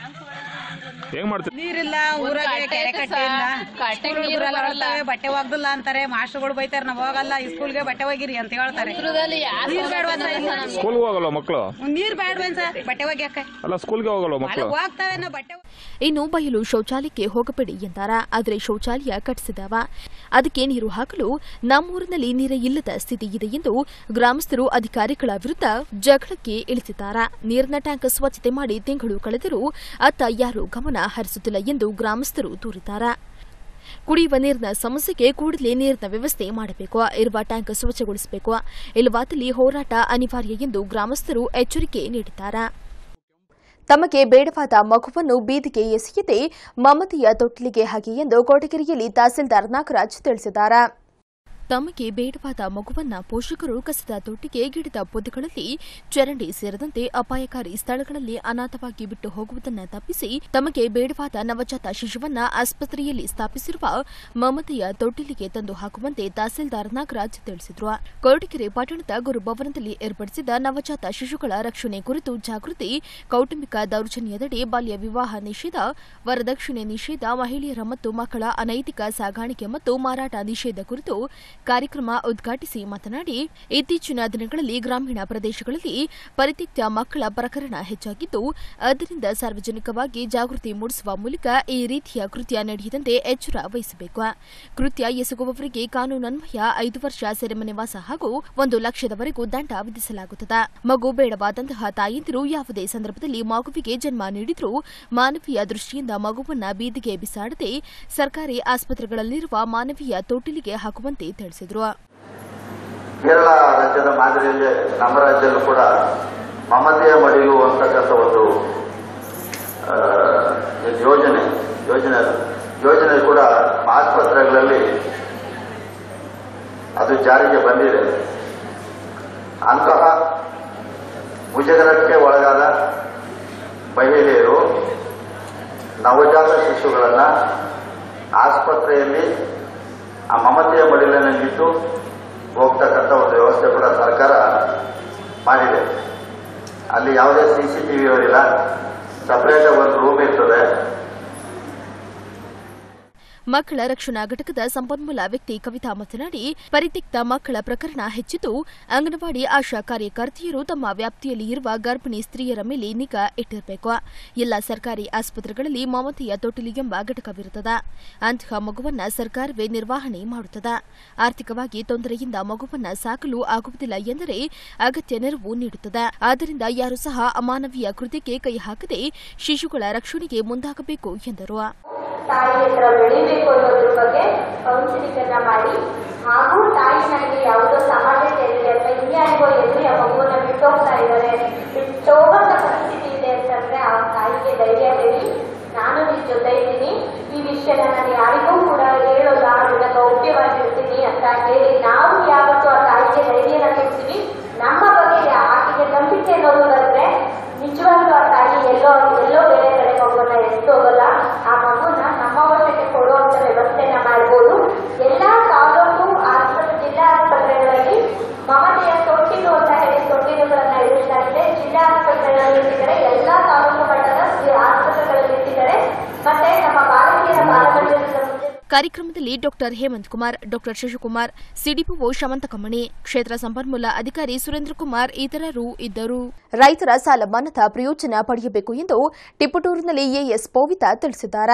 ಹೆಂಗ್ ಮಾಡ್ತೀರಿ ನೀರಿಲ್ಲ ಊರಾಗೆ ಕೆರೆ ಕಟ್ಟೆ ಇಲ್ಲ ಹುಡುಗರೆಲ್ಲ ಹೇಳ್ತವೆ ಬಟ್ಟೆ ಒಗ್ದಿಲ್ಲ ಅಂತಾರೆ ಮಾಸ್ಟರ್ಗಳು ಬೈತಾರೆ ನಾವ್ ಹೋಗಲ್ಲ ಈ ಸ್ಕೂಲ್ಗೆ ಬಟ್ಟೆ ಒಗಿರಿ ಅಂತ ಹೇಳ್ತಾರೆ ನೀರ್ ಬೇಡವಾ ಸರ್? ಸ್ಕೂಲ್ಗೆ ಹೋಗಲ್ವ ಮಕ್ಕಳು ನೀರ್ ಬೇಡವೇನ್ ಸರ್ ಬಟ್ಟೆ ಒಗ್ಯಾಕ ಅಲ್ಲ ಸ್ಕೂಲ್ಗೆ ಹೋಗಲ್ವ ಮಕ್ಕಳು ಹೋಗ್ತಾವೆ ನಾ ಬಟ್ಟೆ ಇನ್ನು ಬಯಲು ಶೌಚಾಲಯಕ್ಕೆ ಹೋಗಬೇಡಿ ಎಂದಾರ ಆದರೆ ಶೌಚಾಲಯ ಕಟ್ಟಿಸಿದವ ಅದಕ್ಕೆ ನೀರು ಹಾಕಲು ನಮ್ಮೂರಿನಲ್ಲಿ ನೀರೇ ಇಲ್ಲದ ಸ್ಥಿತಿ ಇದೆ ಎಂದು ಗ್ರಾಮಸ್ಥರು ಅಧಿಕಾರಿಗಳ ವಿರುದ್ಧ ಜಗಳಕ್ಕೆ ಇಳಿಸಿದ್ದಾರೆ ನೀರಿನ ಟ್ಯಾಂಕ್ ಸ್ವಚ್ಛತೆ ಮಾಡಿ ತಿಂಗಳು ಕಳೆದರೂ ಅತ್ತ ಯಾರೂ ಗಮನ ಹರಿಸುತ್ತಿಲ್ಲ ಎಂದು ಗ್ರಾಮಸ್ಥರು ದೂರಿದ್ದಾರೆ ಕುಡಿಯುವ ನೀರಿನ ಸಮಸ್ಯೆಗೆ ಕೂಡಲೇ ನೀರಿನ ವ್ಯವಸ್ಥೆ ಮಾಡಬೇಕು ಇರುವ ಟ್ಯಾಂಕ್ ಸ್ವಚ್ಛಗೊಳಿಸಬೇಕು ಇಲ್ಲವಾದಲ್ಲಿ ಹೋರಾಟ ಅನಿವಾರ್ಯ ಎಂದು ಗ್ರಾಮಸ್ಥರು ಎಚ್ಚರಿಕೆ ನೀಡಿದ್ದಾರೆ ತಮಗೆ ಬೇಡವಾದ ಮಗುವನ್ನು ಬೀದಿಗೆ ಎಸೆಯದೆ ಮಮತೆಯ ತೊಟ್ಟಿಲಿಗೆ ಹಾಕಿ ಎಂದು ಕೊಟಗೆರೆಯಲ್ಲಿ ತಹಸೀಲ್ದಾರ್ ನಾಗರಾಜ್ ತಿಳಿಸಿದ್ದಾರೆ ತಮಗೆ ಬೇಡವಾದ ಮಗುವನ್ನ ಪೋಷಕರು ಕಸದ ತೊಟ್ಟಿಗೆ ಗಿಡದ ಪೊದೆಗಳಲ್ಲಿ ಚರಂಡಿ ಸೇರಿದಂತೆ ಅಪಾಯಕಾರಿ ಸ್ಥಳಗಳಲ್ಲಿ ಅನಾಥವಾಗಿ ಬಿಟ್ಟು ಹೋಗುವುದನ್ನು ತಪ್ಪಿಸಿ ತಮಗೆ ಬೇಡವಾದ ನವಜಾತ ಶಿಶುವನ್ನ ಆಸ್ಪತ್ರೆಯಲ್ಲಿ ಸ್ಥಾಪಿಸಿರುವ ಮಮತೆಯ ತೊಟ್ಟಿಲಿಗೆ ತಂದು ಹಾಕುವಂತೆ ತಹಸೀಲ್ದಾರ್ ನಾಗರಾಜ್ ತಿಳಿಸಿದರು ಕೊರಟಗೆರೆ ಪಟ್ಟಣದ ಗುರುಭವನದಲ್ಲಿ ಏರ್ಪಡಿಸಿದ ನವಜಾತ ಶಿಶುಗಳ ರಕ್ಷಣೆ ಕುರಿತು ಜಾಗೃತಿ ಕೌಟುಂಬಿಕ ದೌರ್ಜನ್ಯದಡಿ ಬಾಲ್ಯ ವಿವಾಹ ನಿಷೇಧ ವರದಕ್ಷಿಣೆ ನಿಷೇಧ ಮಹಿಳೆಯರ ಮತ್ತು ಮಕ್ಕಳ ಅನೈತಿಕ ಸಾಗಾಣಿಕೆ ಮತ್ತು ಮಾರಾಟ ನಿಷೇಧ ಕುರಿತು ಕಾರ್ಯಕ್ರಮ ಉದ್ಘಾಟಿಸಿ ಮಾತನಾಡಿ ಇತ್ತೀಚಿನ ದಿನಗಳಲ್ಲಿ ಗ್ರಾಮೀಣ ಪ್ರದೇಶಗಳಲ್ಲಿ ಪರಿತ್ಯಕ್ತ ಮಕ್ಕಳ ಪ್ರಕರಣ ಹೆಚ್ಚಾಗಿದ್ದು ಆದ್ದರಿಂದ ಸಾರ್ವಜನಿಕವಾಗಿ ಜಾಗೃತಿ ಮೂಡಿಸುವ ಮೂಲಕ ಈ ರೀತಿಯ ಕೃತ್ಯ ನಡೆಯದಂತೆ ಎಚ್ಚರ ವಹಿಸಬೇಕು ಕೃತ್ಯ ಎಸಗುವವರಿಗೆ ಕಾನೂನನ್ವಯ ಐದು ವರ್ಷ ಸೆರೆಮನೆ ವಾಸ ಹಾಗೂ ಒಂದು ಲಕ್ಷದವರೆಗೂ ದಂಡ ವಿಧಿಸಲಾಗುತ್ತದೆ ಮಗು ಬೇಡವಾದಂತಹ ತಾಯಂದಿರು ಯಾವುದೇ ಸಂದರ್ಭದಲ್ಲಿ ಮಗುವಿಗೆ ಜನ್ಮ ನೀಡಿದ್ರೂ ಮಾನವೀಯ ದೃಷ್ಟಿಯಿಂದ ಮಗುವನ್ನ ಬೀದಿಗೆ ಬಿಸಾಡದೆ ಸರ್ಕಾರಿ ಆಸ್ಪತ್ರೆಗಳಲ್ಲಿರುವ ಮಾನವೀಯ ತೊಟ್ಟಿಲಿಗೆ ಹಾಕುವಂತೆ ತಿಳಿಸಿದರು ಕೇರಳ ರಾಜ್ಯದ ಮಾದರಿಯಲ್ಲಿ ನಮ್ಮ ರಾಜ್ಯದಲ್ಲೂ ಕೂಡ ಮಮತೆಯ ಮಡಿಯು ಅಂತಕ್ಕಂಥ ಒಂದು ಆ, ಇದು ಯೋಜನೆ ಯೋಜನೆ ಅದು. ಯೋಜನೆ ಕೂಡ ಆಸ್ಪತ್ರೆಗಳಲ್ಲಿ ಅದು ಜಾರಿಗೆ ಬಂದಿದೆ ಅಂತಹ ಮುಜಗರಕ್ಕೆ ಒಳಗಾದ ಮಹಿಳೆಯರು ನವಜಾತ ಶಿಶುಗಳನ್ನ ಆಸ್ಪತ್ರೆಯಲ್ಲಿ ಆ ಮಮತೆಯ ಮಡಿಲನ್ನು ಇಟ್ಟು ಹೋಗ್ತಕ್ಕಂಥ ಒಂದು ವ್ಯವಸ್ಥೆ ಕೂಡ ಸರ್ಕಾರ ಮಾಡಿದೆ ಅಲ್ಲಿ ಯಾವುದೇ ಸಿ ಸಿ ಟಿವಿ ಇಲ್ಲ ಸಪರೇಟ್ ಒಂದು ರೂಮ್ ಇರ್ತದೆ ಮಕ್ಕಳ ರಕ್ಷಣಾ ಘಟಕದ ಸಂಪನ್ಮೂಲ ವ್ಯಕ್ತಿ ಕವಿತಾ ಮಾತನಾಡಿ ಪರಿತ್ಯಕ್ತ ಮಕ್ಕಳ ಪ್ರಕರಣ ಹೆಚ್ಚಿದ್ದು ಅಂಗನವಾಡಿ ಆಶಾ ಕಾರ್ಯಕರ್ತೆಯರು ತಮ್ಮ ವ್ಯಾಪ್ತಿಯಲ್ಲಿ ಇರುವ ಗರ್ಭಿಣಿ ಸ್ತ್ರೀಯರ ಮೇಲೆ ನಿಗಾ ಇಟ್ಟಿರಬೇಕು ಎಲ್ಲ ಸರ್ಕಾರಿ ಆಸ್ಪತ್ರೆಗಳಲ್ಲಿ ಮಮತೆಯ ತೊಟ್ಟಿಲು ಎಂಬ ಘಟಕವಿರುತ್ತದೆ ಅಂತಹ ಮಗುವನ್ನ ಸರ್ಕಾರವೇ ನಿರ್ವಹಣೆ ಮಾಡುತ್ತದೆ ಆರ್ಥಿಕವಾಗಿ ತೊಂದರೆಯಿಂದ ಮಗುವನ್ನ ಸಾಕಲು ಆಗುವುದಿಲ್ಲ ಎಂದರೆ ಅಗತ್ಯ ನೆರವು ನೀಡುತ್ತದೆ ಆದ್ದರಿಂದ ಯಾರು ಸಹ ಅಮಾನವೀಯ ಕೃತ್ಯಕ್ಕೆ ಕೈ ಹಾಕದೆ ಶಿಶುಗಳ ರಕ್ಷಣೆಗೆ ಮುಂದಾಗಬೇಕು ಎಂದರು ತಾಯಿ ಹತ್ರ ಬೆಳಿಬೇಕು ಅನ್ನೋದ್ರ ಬಗ್ಗೆ ಕೌನ್ಸಿಲಿಂಗ್ ಅನ್ನ ಮಾಡಿ ಹಾಗೂ ತಾಯಿ ನನಗೆ ಯಾವುದೋ ಸಮಾಜಕ್ಕೆ ಎದುರಿ ಅಥವಾ ಇನ್ಯಾರಿಗೋ ಎದುರಿ ಆ ಮಗುವನ್ನ ಬಿಟ್ಟೋಗ್ತಾ ಇದ್ದಾರೆ ಬಿಟ್ಟೋಗಂತ ಪರಿಸ್ಥಿತಿ ಇದೆ ಅಂತಂದ್ರೆ ಆ ತಾಯಿಗೆ ಧೈರ್ಯ ಹೇಳಿ ನಾನು ನಿಮ್ ಜೊತೆ ಇದ್ದೀನಿ ಈ ವಿಷಯನ ನಾನು ಯಾರಿಗೂ ಕೂಡ ಹೇಳೋಲ್ಲ ಅದನ್ನ ಗೌಪ್ಯವಾಗಿರ್ತೀನಿ ಅಂತ ಹೇಳಿ ನಾವು ಯಾವತ್ತೂ ಆ ತಾಯಿಗೆ ಧೈರ್ಯನ ಕೊಡ್ತೀವಿ ನಮ್ಮ ಬಗ್ಗೆ ಆಕೆಗೆ ನಂಬಿಕೆ ಅನ್ನೋದಂದ್ರೆ ನಿಜವಾಗ್ಲೂ ಆ ತಾಯಿ ಎಲ್ಲೋ ಎಲ್ಲೋ ಬೇರೆ ಕಡೆ ಮಗುವನ್ನ ಎತ್ತು ಹೋಗಲ್ಲ ಆ ಮಗುನ ನಮ್ಮ ವಶಕ್ಕೆ ಕೊಡುವಂತ ವ್ಯವಸ್ಥೆನ ಮಾಡ್ಬೋದು ಎಲ್ಲಾ ತಾಲೂಕು ಆಸ್ಪತ್ರೆ ಜಿಲ್ಲಾ ಆಸ್ಪತ್ರೆಗಳಲ್ಲಿ ಮಮತೆಯ ತೊಟ್ಟಿಲು ಅಂತ ಹೇಳಿ ತೊಟ್ಟಿಲುಗಳನ್ನ ಇರಿಸ್ತಾ ಇದೆ ಜಿಲ್ಲಾ ಆಸ್ಪತ್ರೆಗಳಲ್ಲಿ ಇಟ್ಟಿದ್ದಾರೆ ಎಲ್ಲಾ ತಾಲೂಕು ಮಟ್ಟ ಕಾರ್ಯಕ್ರಮದಲ್ಲಿ doctor Hemanth Kumar doctor Shashikumar CDPO Shamanthakamani ಕ್ಷೇತ್ರ ಸಂಪನ್ಮೂಲ ಅಧಿಕಾರಿ ಸುರೇಂದ್ರ ಕುಮಾರ್ ಇತರರು ಇದ್ದರು ರೈತರ ಸಾಲ ಮನ್ನಾದ ಪ್ರಯೋಜನ ಪಡೆಯಬೇಕು ಎಂದು ಟಿಪ್ಪಟೂರಿನಲ್ಲಿ ಎಎಸ್ ಪೋವಿತಾ ತಿಳಿಸಿದ್ದಾರೆ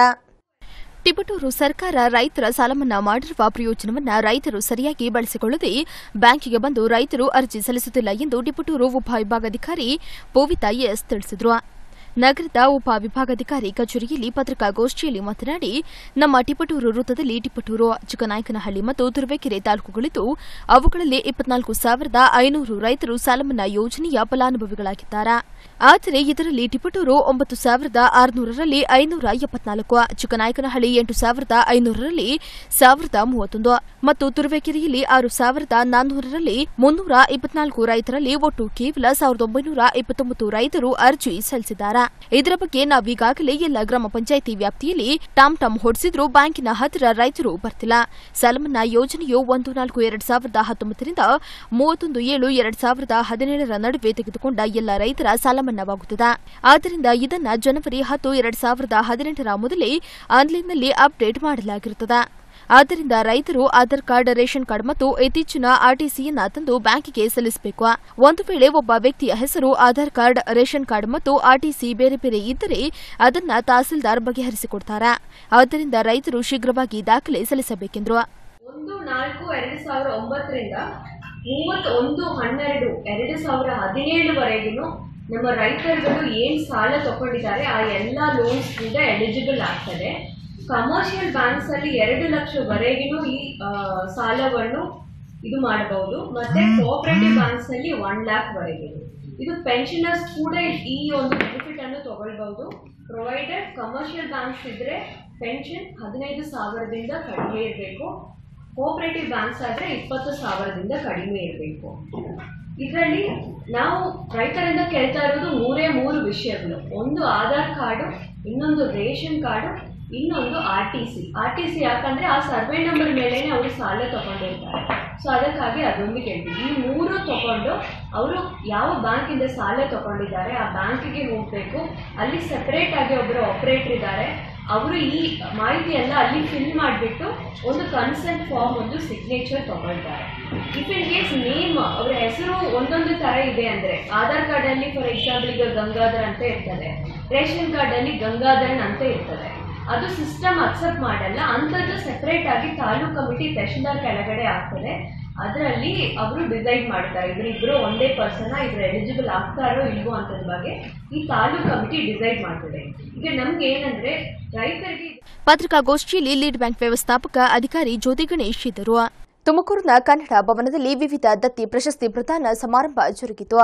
ಟಿಪಟೂರು ಸರ್ಕಾರ ರೈತರ ಸಾಲಮನ್ನಾ ಮಾಡಿರುವ ಪ್ರಯೋಜನವನ್ನ ರೈತರು ಸರಿಯಾಗಿ ಬಳಸಿಕೊಳ್ಳದೆ ಬ್ಯಾಂಕಿಗೆ ಬಂದು ರೈತರು ಅರ್ಜಿ ಸಲ್ಲಿಸುತ್ತಿಲ್ಲ ಎಂದು ಟಿಪಟೂರು ಉಪವಿಭಾಗಾಧಿಕಾರಿ ಪೋವಿತಾ ಎಸ್ ತಿಳಿಸಿದರು ನಗರದ ಉಪವಿಭಾಗಾಧಿಕಾರಿ ಕಚೇರಿಯಲ್ಲಿ ಪತ್ರಿಕಾಗೋಷ್ಠಿಯಲ್ಲಿ ಮಾತನಾಡಿ ನಮ್ಮ ಟಿಪಟೂರು ವೃತ್ತದಲ್ಲಿ ಟಿಪಟೂರು ಚಿಕ್ಕನಾಯಕನಹಳ್ಳಿ ಮತ್ತು ತುರುವೇಕೆರೆ ತಾಲೂಕುಗಳಿದ್ದು ಅವುಗಳಲ್ಲಿ ಇಪ್ಪತ್ನಾಲ್ಕು ಸಾವಿರದ ಐನೂರು ರೈತರು ಸಾಲಮನ್ನಾ ಯೋಜನೆಯ ಫಲಾನುಭವಿಗಳಾಗಿದ್ದಾರೆ ಆದರೆ ಇದರಲ್ಲಿ ಟಿಪಟೂರು ಒಂಬತ್ತು ಸಾವಿರದ ಆರುನೂರರಲ್ಲಿ ಐನೂರ ಎಪ್ಪತ್ನಾಲ್ಕು ಚಿಕ್ಕನಾಯಕನಹಳ್ಳಿ ಎಂಟು ಸಾವಿರದ ಐನೂರರಲ್ಲಿ ಸಾವಿರದ ಮೂವತ್ತೊಂದು ಮತ್ತು ತುರುವೇಕೆರೆಯಲ್ಲಿ ಆರು ಸಾವಿರದ ನಾನ್ನೂರರಲ್ಲಿ ಮುನ್ನೂರ ಇಪ್ಪತ್ನಾಲ್ಕು ರೈತರಲ್ಲಿ ಒಟ್ಟು ಕೇವಲ ಸಾವಿರದ ಒಂಬೈನೂರ ಇಪ್ಪತ್ತೊಂಬತ್ತು ರೈತರು ಅರ್ಜಿ ಸಲ್ಲಿಸಿದ್ದಾರೆ ಇದರ ಬಗ್ಗೆ ನಾವೀಗಾಗಲೇ ಎಲ್ಲ ಗ್ರಾಮ ಪಂಚಾಯಿತಿ ವ್ಯಾಪ್ತಿಯಲ್ಲಿ ಟಾಮ್ ಟಾಮ್ ಹೊಡೆಸಿದ್ರೂ ಬ್ಯಾಂಕಿನ ಹತ್ತಿರ ರೈತರು ಬರ್ತಿಲ್ಲ ಸಾಲಮನ್ನಾ ಯೋಜನೆಯು ಒಂದು ನಾಲ್ಕು ಎರಡ್ ಸಾವಿರದ ಹತ್ತೊಂಬತ್ತರಿಂದ ಮೂವತ್ತೊಂದು ಏಳು ಎರಡ್ ಸಾವಿರದ ಹದಿನೇಳರ ನಡುವೆ ತೆಗೆದುಕೊಂಡ ಎಲ್ಲ ರೈತರ ಸಾಲ ಮನ್ನಾವಾಗುತ್ತದೆ ಆದ್ದರಿಂದ ಇದನ್ನ ಜನವರಿ ಹತ್ತು ಎರಡ್ ಸಾವಿರದ ಹದಿನೆಂಟರ ಮೊದಲೇ ಆನ್ಲೈನ್ನಲ್ಲಿ ಅಪ್ಡೇಟ್ ಮಾಡಲಾಗಿರುತ್ತದೆ ಆದ್ದರಿಂದ ರೈತರು ಆಧಾರ್ ಕಾರ್ಡ್ ರೇಷನ್ ಕಾರ್ಡ್ ಮತ್ತು ಇತ್ತೀಚಿನ ಆರ್ಟಿಸಿಯನ್ನ ತಂದು ಬ್ಯಾಂಕಿಗೆ ಸಲ್ಲಿಸಬೇಕು ಒಂದು ವೇಳೆ ಒಬ್ಬ ವ್ಯಕ್ತಿಯ ಹೆಸರು ಆಧಾರ್ ಕಾರ್ಡ್ ರೇಷನ್ ಕಾರ್ಡ್ ಮತ್ತು ಆರ್ಟಿಸಿ ಬೇರೆ ಬೇರೆ ಇದ್ದರೆ ಅದನ್ನ ತಹಸೀಲ್ದಾರ್ ಬಗೆಹರಿಸಿಕೊಡ್ತಾರೆ ಆದ್ದರಿಂದ ರೈತರು ಶೀಘ್ರವಾಗಿ ದಾಖಲೆ ಸಲ್ಲಿಸಬೇಕೆಂದರು ಒಂದು ನಾಲ್ಕು ಎರಡು ಸಾವಿರ ಒಂಬತ್ತರಿಂದ ಮೂವತ್ತೊಂದು ಹನ್ನೆರಡು ಎರಡು ಸಾವಿರ ಹದಿನೇಳವರೆಗೂ ನಮ್ಮ ರೈತರುಗಳು ಏನ್ ಸಾಲ ತಗೊಂಡಿದ್ದಾರೆ ಆ ಎಲ್ಲ ಲೋನ್ಸ್ ಕೂಡ ಎಲಿಜಿಬಲ್ ಆಗ್ತದೆ ಕಮರ್ಷಿಯಲ್ ಬ್ಯಾಂಕ್ಸ್ ಅಲ್ಲಿ ಎರಡು ಲಕ್ಷವರೆಗೂ ಈ ಆ, ಸಾಲವನ್ನು ಇದು ಮಾಡಬಹುದು ಮತ್ತೆ ಕೋಆಪರೇಟಿವ್ ಬ್ಯಾಂಕ್ಸ್ ಅಲ್ಲಿ ಒನ್ ಲ್ಯಾಕ್ ವರೆಗೂ ಇದು ಪೆನ್ಷನರ್ಸ್ ಕೂಡ ಈ ಒಂದು ಬೆನಿಫಿಟ್ ಅನ್ನು ತಗೊಳ್ಬಹುದು ಪ್ರೊವೈಡೆಡ್ ಕಮರ್ಷಿಯಲ್ ಬ್ಯಾಂಕ್ಸ್ ಇದ್ರೆ ಪೆನ್ಷನ್ ಹದಿನೈದು ಸಾವಿರದಿಂದ ಕಡಿಮೆ ಇರಬೇಕು ಕೋಆಪರೇಟಿವ್ ಬ್ಯಾಂಕ್ಸ್ ಆದ್ರೆ ಇಪ್ಪತ್ತು ಸಾವಿರದಿಂದ ಕಡಿಮೆ ಇರಬೇಕು ಇದರಲ್ಲಿ ನಾವು ರೈತರಿಂದ ಕೇಳ್ತಾ ಇರೋದು ಮೂರೇ ಮೂರು ವಿಷಯಗಳು ಒಂದು ಆಧಾರ್ ಕಾರ್ಡು ಇನ್ನೊಂದು ರೇಷನ್ ಕಾರ್ಡು ಇನ್ನೊಂದು R T C R T C ಯಾಕಂದ್ರೆ ಆ ಸರ್ವೆ ನಂಬರ್ ಮೇಲೇನೆ ಅವರು ಸಾಲ ತಗೊಂಡಿರ್ತಾರೆ ಸೊ ಅದಕ್ಕಾಗಿ ಅದೊಂದು ಕೇಳ್ತೀವಿ ಈ ಮೂರು ತಗೊಂಡು ಅವರು ಯಾವ ಬ್ಯಾಂಕಿಂದ ಸಾಲ ತಗೊಂಡಿದ್ದಾರೆ ಆ ಬ್ಯಾಂಕಿಗೆ ಹೋಗಬೇಕು ಅಲ್ಲಿ ಸೆಪರೇಟ್ ಆಗಿ ಒಬ್ಬರು ಆಪರೇಟರ್ ಇದ್ದಾರೆ ಅವರು ಈ ಮಾಹಿತಿ ಎಲ್ಲ ಅಲ್ಲಿ ಫಿಲ್ ಮಾಡಿಬಿಟ್ಟು ಒಂದು ಕನ್ಸೆಂಟ್ ಫಾರ್ಮ್ ಒಂದು ಸಿಗ್ನೇಚರ್ ತಗೊಳ್ತಾರೆ ಇಫ್ ಇನ್ ಕೇಸ್ ನೇಮ್ ಅವರ ಹೆಸರು ಒಂದೊಂದು ತರ ಇದೆ ಅಂದ್ರೆ ಆಧಾರ್ ಕಾರ್ಡ್ ಅಲ್ಲಿ ಫಾರ್ ಎಕ್ಸಾಂಪಲ್ ಈಗ ಗಂಗಾಧರ್ ಅಂತ ಇರ್ತದೆ ರೇಷನ್ ಕಾರ್ಡ್ ಅಲ್ಲಿ ಗಂಗಾಧರನ್ ಅಂತ ಇರ್ತದೆ ಅದು ಸಿಸ್ಟಮ್ ಅಕ್ಸೆಪ್ಟ್ ಮಾಡಲ್ಲ ಅಂಥದ್ದು ಸೆಪರೇಟ್ ಆಗಿ ತಾಲೂಕ್ ಕಮಿಟಿ ತಹಶೀಲ್ದಾರ್ ಕೆಳಗಡೆ ಆಗ್ತದೆ ಅದರಲ್ಲಿ ಅವರು ಡಿಸೈಡ್ ಮಾಡ್ತಾರೆ ಇಬ್ಬರಿಬ್ರು ಒಂದೇ ಪರ್ಸನ್ ಇದ್ರ ಎಲಿಜಿಬಲ್ ಆಗ್ತಾರೋ ಇಲ್ವೋ ಅಂತದ ಬಗ್ಗೆ ಈ ತಾಲೂಕ್ ಕಮಿಟಿ ಡಿಸೈಡ್ ಮಾಡ್ತದೆ ಈಗ ನಮ್ಗೆ ಏನಂದ್ರೆ ರೈತರಿಗೆ ಪತ್ರಿಕಾಗೋಷ್ಠಿಯಲ್ಲಿ ಲೀಡ್ ಬ್ಯಾಂಕ್ ವ್ಯವಸ್ಥಾಪಕ ಅಧಿಕಾರಿ ಜ್ಯೋತಿ ಗಣೇಶ್ ಇದ್ದರು ತುಮಕೂರಿನ ಕನ್ನಡ ಭವನದಲ್ಲಿ ವಿವಿಧ ದತ್ತಿ ಪ್ರಶಸ್ತಿ ಪ್ರದಾನ ಸಮಾರಂಭ ಜರುಗಿತು